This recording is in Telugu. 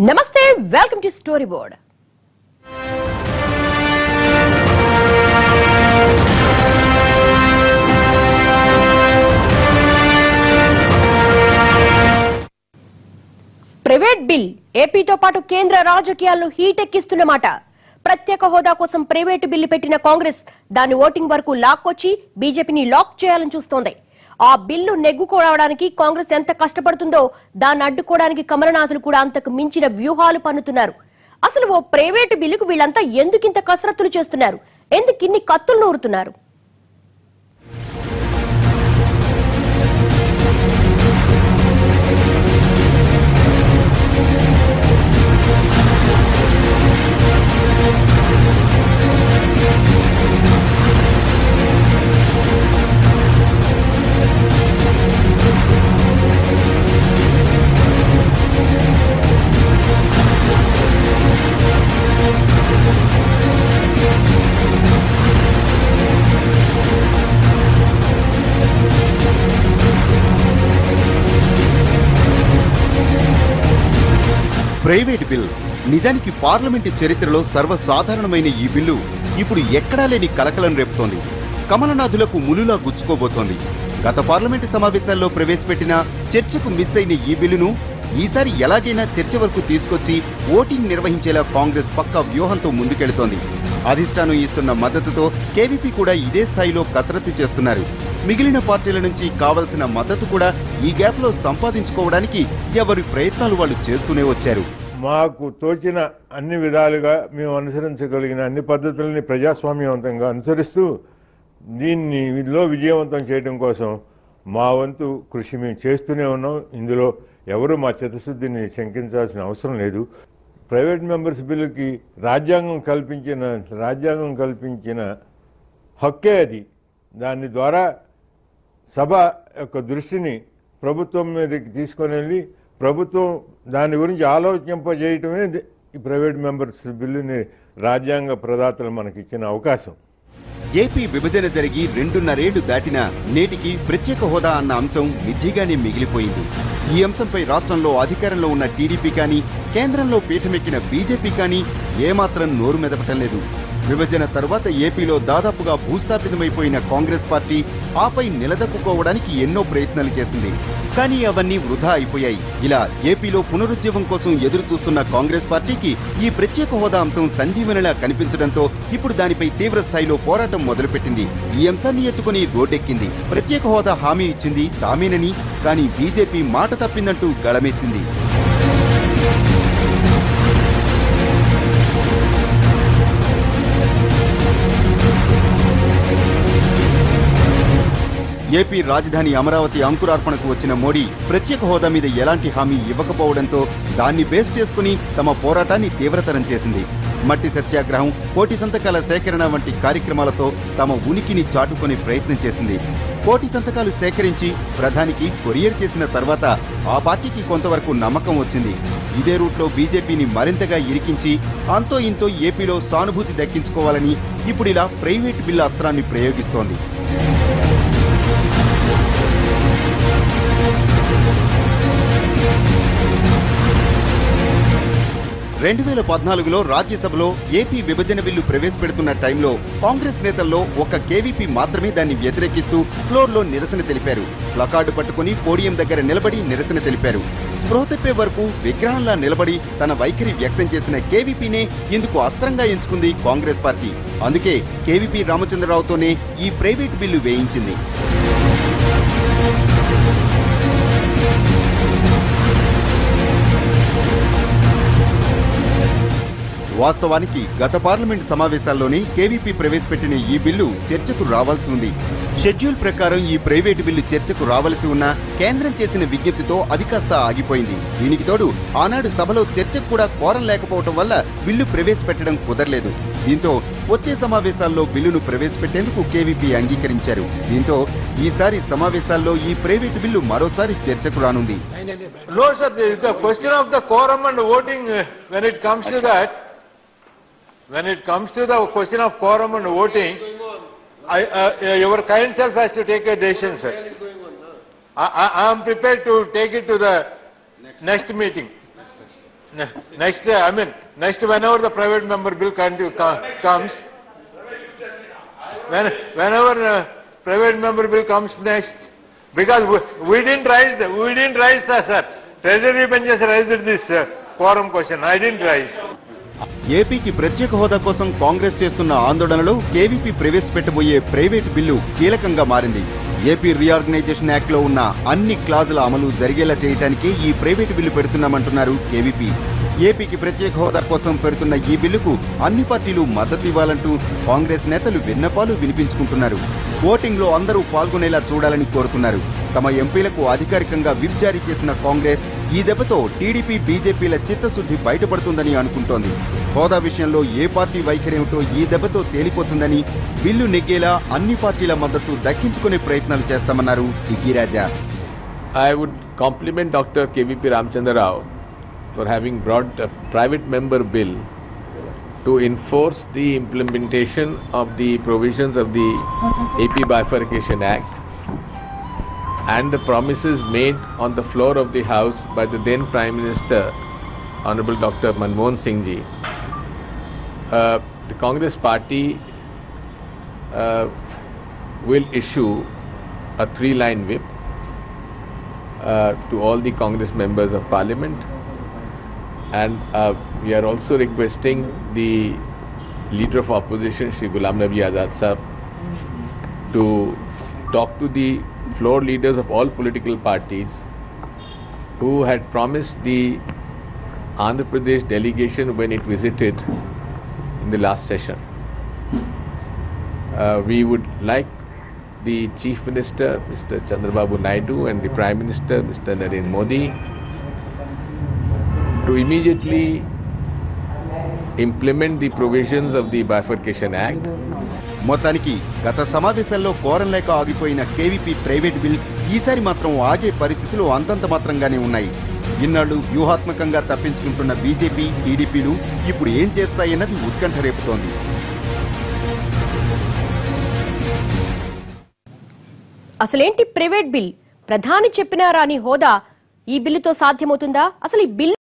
నమస్తే welcome to story board private bill ఏపీతో పాటు కేంద్ర రాజకీయాలను హీటెక్కిస్తున్నమాట ప్రత్యేక హోదా కోసం ప్రైవేటు బిల్లు పెట్టిన కాంగ్రెస్ దాని ఓటింగ్ వరకు లాక్కొచ్చి బీజేపీని లాక్ చేయాలని చూస్తోంది ఆ బిల్లు నెగ్గుకోవడానికి కాంగ్రెస్ ఎంత కష్టపడుతుందో దాన్ని అడ్డుకోవడానికి కమలనాథులు కూడా అంతకు మించిన వ్యూహాలు పన్నుతున్నారు అసలు ఓ ప్రైవేటు బిల్లుకు వీళ్ళంతా ఎందుకింత కసరత్తులు చేస్తున్నారు ఎందుకు ఇన్ని కత్తులు నూరుతున్నారు ప్రైవేట్ బిల్ నిజానికి పార్లమెంటు చరిత్రలో సర్వసాధారణమైన ఈ బిల్లు ఇప్పుడు ఎక్కడా లేని కలకలం రేపుతోంది కమలనాథులకు ములులా గుచ్చుకోబోతోంది గత పార్లమెంటు సమావేశాల్లో ప్రవేశపెట్టిన చర్చకు మిస్ అయిన ఈ బిల్లును ఈసారి ఎలాగైనా చర్చ వరకు తీసుకొచ్చి ఓటింగ్ నిర్వహించేలా కాంగ్రెస్ పక్కా వ్యూహంతో ముందుకెళుతోంది అధిష్టానం ఇస్తున్న మద్దతుతో కేవీపీ కూడా ఇదే స్థాయిలో కసరత్తు చేస్తున్నారు మిగిలిన పార్టీల నుంచి కావలసిన మద్దతు కూడా ఈ గ్యాప్ లో సంపాదించుకోవడానికి ఎవరి ప్రయత్నాలు వాళ్ళు చేస్తూనే వచ్చారు మాకు తోచిన అన్ని విధాలుగా మేము అనుసరించగలిగిన అన్ని పద్ధతుల్ని ప్రజాస్వామ్యవంతంగా అనుసరిస్తూ దీన్ని లో విజయవంతం చేయడం కోసం మా వంతు కృషి మేము చేస్తూనే ఉన్నాం ఇందులో ఎవరు మా చిత్తశుద్ధిని శంకించాల్సిన అవసరం లేదు ప్రైవేట్ మెంబర్స్ బిల్లుకి రాజ్యాంగం కల్పించిన రాజ్యాంగం కల్పించిన హక్కే అది దాని ద్వారా సభ యొక్క దృష్టిని ప్రభుత్వం మీదకి తీసుకొని వెళ్ళి ప్రభుత్వం దాని గురించి ఆలోచింపజేయటమే ది- ఈ ప్రైవేట్ మెంబర్స్ బిల్లుని రాజ్యాంగ ప్రదాతలు మనకి ఇచ్చిన అవకాశం ఏపీ విభజన జరిగి రెండున్నరేళ్లు దాటినా నేటికి ప్రత్యేక హోదా అన్న అంశం మిథ్యగానే మిగిలిపోయింది ఈ అంశంపై రాష్ట్రంలో అధికారంలో ఉన్న టీడీపీ కానీ కేంద్రంలో పీఠమెక్కిన బీజేపీ కానీ ఏమాత్రం నోరు మెదపటం లేదు విభజన తర్వాత ఏపీలో దాదాపుగా భూస్థాపితమైపోయిన కాంగ్రెస్ పార్టీ ఆపై నిలదొక్కుకోవడానికి ఎన్నో ప్రయత్నాలు చేసింది కానీ అవన్నీ వృధా అయిపోయాయి ఇలా ఏపీలో పునరుజ్జీవం కోసం ఎదురు చూస్తున్న కాంగ్రెస్ పార్టీకి ఈ ప్రత్యేక హోదా అంశం సంజీవనిలా కనిపించడంతో ఇప్పుడు దానిపై తీవ్ర స్థాయిలో పోరాటం మొదలుపెట్టింది ఈ అంశాన్ని ఎత్తుకుని రోడ్డెక్కింది ప్రత్యేక హోదా హామీ ఇచ్చింది తామేనని కానీ బీజేపీ మాట తప్పిందంటూ గళమెత్తింది ఏపీ రాజధాని అమరావతి అంకురార్పణకు వచ్చిన మోడీ ప్రత్యేక హోదా మీద ఎలాంటి హామీ ఇవ్వకపోవడంతో దాన్ని బేస్ చేసుకుని తమ పోరాటాన్ని తీవ్రతరం చేసింది మట్టి సత్యాగ్రహం కోటి సంతకాల సేకరణ వంటి కార్యక్రమాలతో తమ ఉనికిని చాటుకొని ప్రయత్నం చేసింది కోటి సంతకాలు సేకరించి ప్రధానికి కొరియర్ చేసిన తర్వాత ఆ పార్టీకి కొంతవరకు నమ్మకం వచ్చింది ఇదే రూట్లో బీజేపీని మరింతగా ఇరికించి అంతో ఇంతో ఏపీలో సానుభూతి దక్కించుకోవాలని ఇప్పుడిలా ప్రైవేట్ బిల్ అస్త్రాన్ని ప్రయోగిస్తోంది రెండు వేల పద్నాలుగులో రాజ్యసభలో ఏపీ విభజన బిల్లు ప్రవేశపెడుతున్న టైంలో కాంగ్రెస్ నేతల్లో ఒక కేవీపీ మాత్రమే దాన్ని వ్యతిరేకిస్తూ ఫ్లోర్లో నిరసన తెలిపారు ప్లకార్డు పట్టుకుని పోడియం దగ్గర నిలబడి నిరసన తెలిపారు స్పృహ తెప్పే వరకు విగ్రహంలా నిలబడి తన వైఖరి వ్యక్తం చేసిన కేవీపీనే ఇందుకు అస్త్రంగా ఎంచుకుంది కాంగ్రెస్ పార్టీ అందుకే కేవీపీ రామచంద్రరావుతోనే ఈ ప్రైవేట్ బిల్లు వేయించింది వాస్తవానికి గత పార్లమెంట్ సమావేశాల్లోనే కేవీపీ ప్రవేశపెట్టిన ఈ బిల్లు చర్చకు రావాల్సి ఉంది షెడ్యూల్ ప్రకారం ఈ ప్రైవేటు బిల్లు చర్చకు రావలసి ఉన్న కేంద్రం చేసిన విజ్ఞప్తితో అది కాస్త ఆగిపోయింది దీనికి తోడు ఆనాడు సభలో చర్చకు కూడా కోరం లేకపోవడం వల్ల బిల్లు ప్రవేశపెట్టడం కుదరలేదు దీంతో వచ్చే సమావేశాల్లో బిల్లును ప్రవేశపెట్టేందుకు కేవీపీ అంగీకరించారు దీంతో ఈసారి సమావేశాల్లో ఈ ప్రైవేటు బిల్లు మరోసారి చర్చకు రానుంది No, sir, the, the question of the quorum and voting, uh, when it comes to that, when it comes to the question of quorum and voting, I, uh, your kind self has to take a decision, sir. I, I, I am prepared to take it to the next meeting. Ne- Next, uh, I mean, next whenever the private member bill conti- co- comes, when, whenever uh, private member bill comes next, because we, we didn't raise the, we didn't raise the, sir. Treasury bench just raised this uh, quorum question. I didn't raise. ఏపీకి ప్రత్యేక హోదా కోసం కాంగ్రెస్ చేస్తున్న ఆందోళనలో కేవీపీ ప్రవేశపెట్టబోయే ప్రైవేట్ బిల్లు కీలకంగా మారింది ఏపీ రీఆర్గనైజేషన్ యాక్ట్ లో ఉన్న అన్ని క్లాజుల అమలు జరిగేలా చేయడానికి ఈ ప్రైవేట్ బిల్లు పెడుతున్నామంటున్నారు కేవీపీ ఏపీకి ప్రత్యేక హోదా కోసం పెడుతున్న ఈ బిల్లుకు అన్ని పార్టీలు మద్దతు ఇవ్వాలంటూ కాంగ్రెస్ నేతలు విన్నపాలు వినిపించుకుంటున్నారు ఓటింగ్ లో అందరూ పాల్గొనేలా చూడాలని కోరుతున్నారు తమ ఎంపీలకు అధికారికంగా విప్ జారీ చేసిన కాంగ్రెస్ ఈ దెబ్బతో టీడీపీ బీజేపీల చిత్తశుద్ధి బయటపడుతుందని అనుకుంటోంది హోదా విషయంలో ఏ పార్టీ వైఖరేమిటో ఈ దెబ్బతో తేలిపోతుందని బిల్లు నెగ్గేలా అన్ని పార్టీల మద్దతు దక్కించుకునే ప్రయత్నాలు చేస్తామన్నారు డిగ్గిరాజా I would compliment Dr. KVP Ramchandra Rao for having brought a private member bill to enforce the implementation of the provisions of the AP Bifurcation Act and the promises made on the floor of the House by the then Prime Minister, Honorable Dr. Manmohan Singh ji. Uh, the Congress Party uh, will issue a three line whip uh, to all the Congress members of Parliament, and uh, we are also requesting the Leader of Opposition, Shri Ghulam Nabi Azad Sahab, to talk to the floor leaders of all political parties who had promised the Andhra Pradesh delegation when it visited in the last session. Uh, we would like the Chief Minister, Mr. Chandrababu Naidu, and the Prime Minister, Mr. Narendra Modi, to immediately implement the provisions of the Bifurcation Act మొత్తానికి గత సమావేశాల్లో కోరం లేక ఆగిపోయిన కేవీపీ ప్రైవేట్ బిల్ ఈసారి మాత్రం ఆగే పరిస్థితులు అంతంత మాత్రంగానే ఉన్నాయి ఇన్నాళ్లు వ్యూహాత్మకంగా తప్పించుకుంటున్న బీజేపీ టీడీపీలు ఇప్పుడు ఏం చేస్తాయన్నది ఉత్కంఠ రేపుతోంది అసలేంటి ప్రైవేట్ బిల్ ప్రధాని చెప్పినా రాని హోదా ఈ బిల్లుతో సాధ్యమవుతుందా అసలు ఈ బిల్